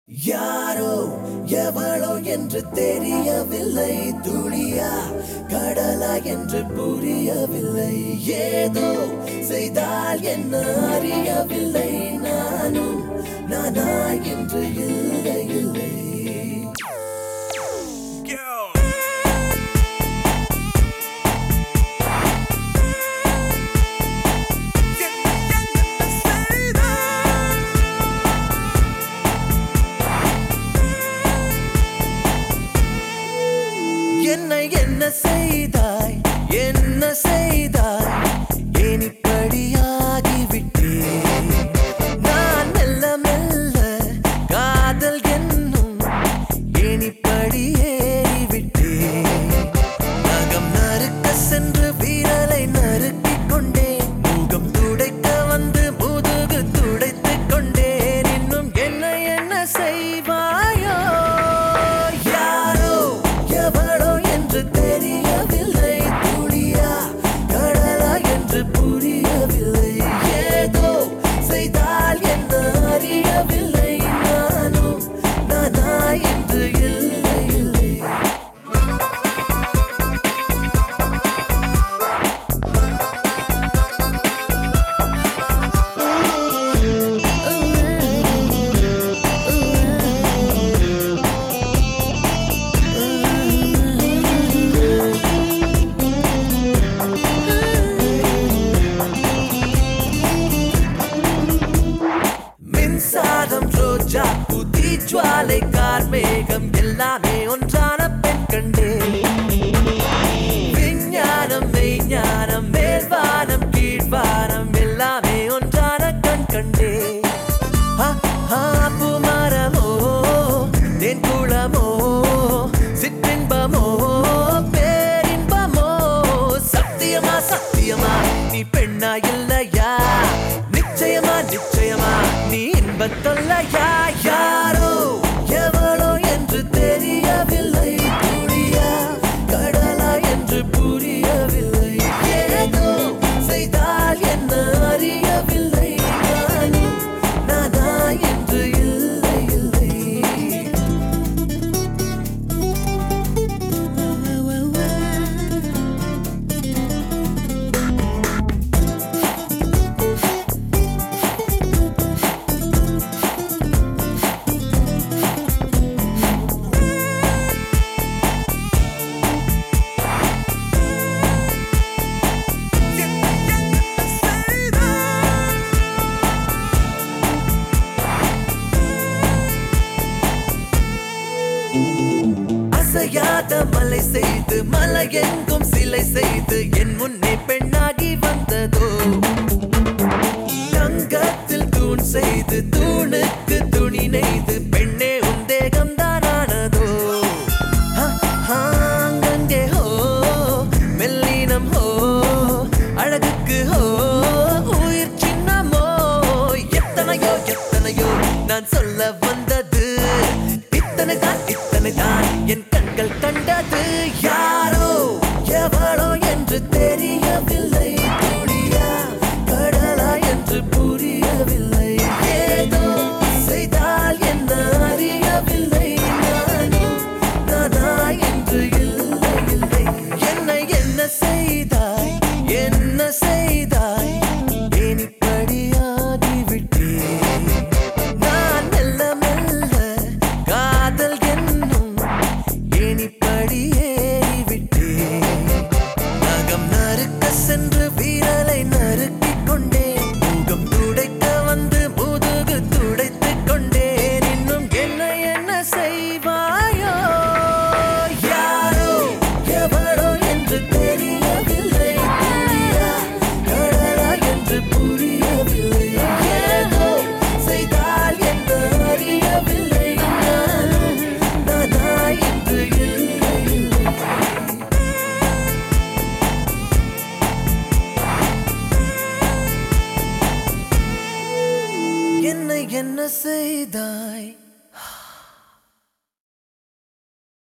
யாரோ எவளோ என்று தெரியவில்லை துளியா கடலா என்று புரியவில்லை ஏதோ செய்தால் என்ன அறியவில்லை நானும் நானா என்று இல்லை இல்லை என்னை என்ன செய்தாய் என்ன செய்தாய் ஏன் இப்படியாகிவிட்டேன் நான் மெல்ல மெல்ல காதல் என்னும் ஏன் இப்படி ஏறிவிட்டேன் நகம் நறுக்க சென்று வீரலை நறுக்கிக் கொண்டேன் முகம் துடைக்க வந்து முதுகு துடைத்துக் கொண்டேன் இன்னும் என்ன என்ன செய்வாயோ யாரோ எவளோ என்று தெரியவில்லை துளியா கடலா என்று புரியவில்லை ஏதோ செய்தால் என்ன அறியவில்லை நானும் நானா என்று இல்லை இல்லை மின்சாரம் ரோஜா புதி ஜுவாலை கார்மேகம் எல்லாமே ஒன்றான பெண் கண்டே விஞ்ஞானம் மெய்ஞானம் மேல்வானம் கீழ்வானம் எல்லாமே ஒன்றான கண் கண்டே ஆ, ஆ, பூமரமோ தென் குளமோ சிற்றின்பமோ பேரின்பமோ சத்தியமா சத்தியமா நீ பெண்ணா இல்லையா நிச்சயமா நிச்சயமா நீ இன்பத் தொல்லையா யாரோ எவளோ என்று தெரியவில்லை துளியா கடலா என்று புரியவில்லை ஏதோ செய்தால் என்ன அறியவில்லை நானும் நானா என்று இல்லை இல்லை அசையாத மலை செய்து மலை எங்கும் சிலை செய்து என் முன்னே பெண்ணாகி வந்ததோ தங்கத்தில் தூண் செய்து தூணுக்கு துணி நெய்து பெண்ணே உன் தேகம் தானானதோ அங்கங்கே ஹோ மெல்லினம் ஹோ அழகுக்கு ஹோ உயிர் சின்னமோ எத்தனையோ எத்தனையோ நான் சொல்ல வந்தது இத்தனை தான் இத்தனை தான் என் கண்கள் கண்டது யாரோ எவளோ என்று தெரியவில்லை துளியா கடலா என்று புரியவில்லை ஏதோ செய்தால் என்ன அறியவில்லை நானும் நானா என்று இல்லை இல்லை என்னை என்ன செய்தாய் என்ன செய்தாய் ஏன் இப்படியாகிவிட்டேன் நான் மெல்ல மெல்ல காதல் என்னும் ஏன் இப்படி ஏறிவிட்டேன் நகம் நறுக்க சென்று வீரலை நறுக்கிக் கொண்டேன் முகம் துடைக்க வந்து முதுகு துடைத்துக் கொண்டேன் இன்னும் என்ன என்ன செய்வாயோ யாரோ எவளோ என்று தெரியவில்லை துளியா கடலா என்று புரியவில்லை ஏதோ செய்தால் என்ன அறியவில்லை நானும் நானா என்று இல்லை இல்லை என்னை என்ன செய்தாய்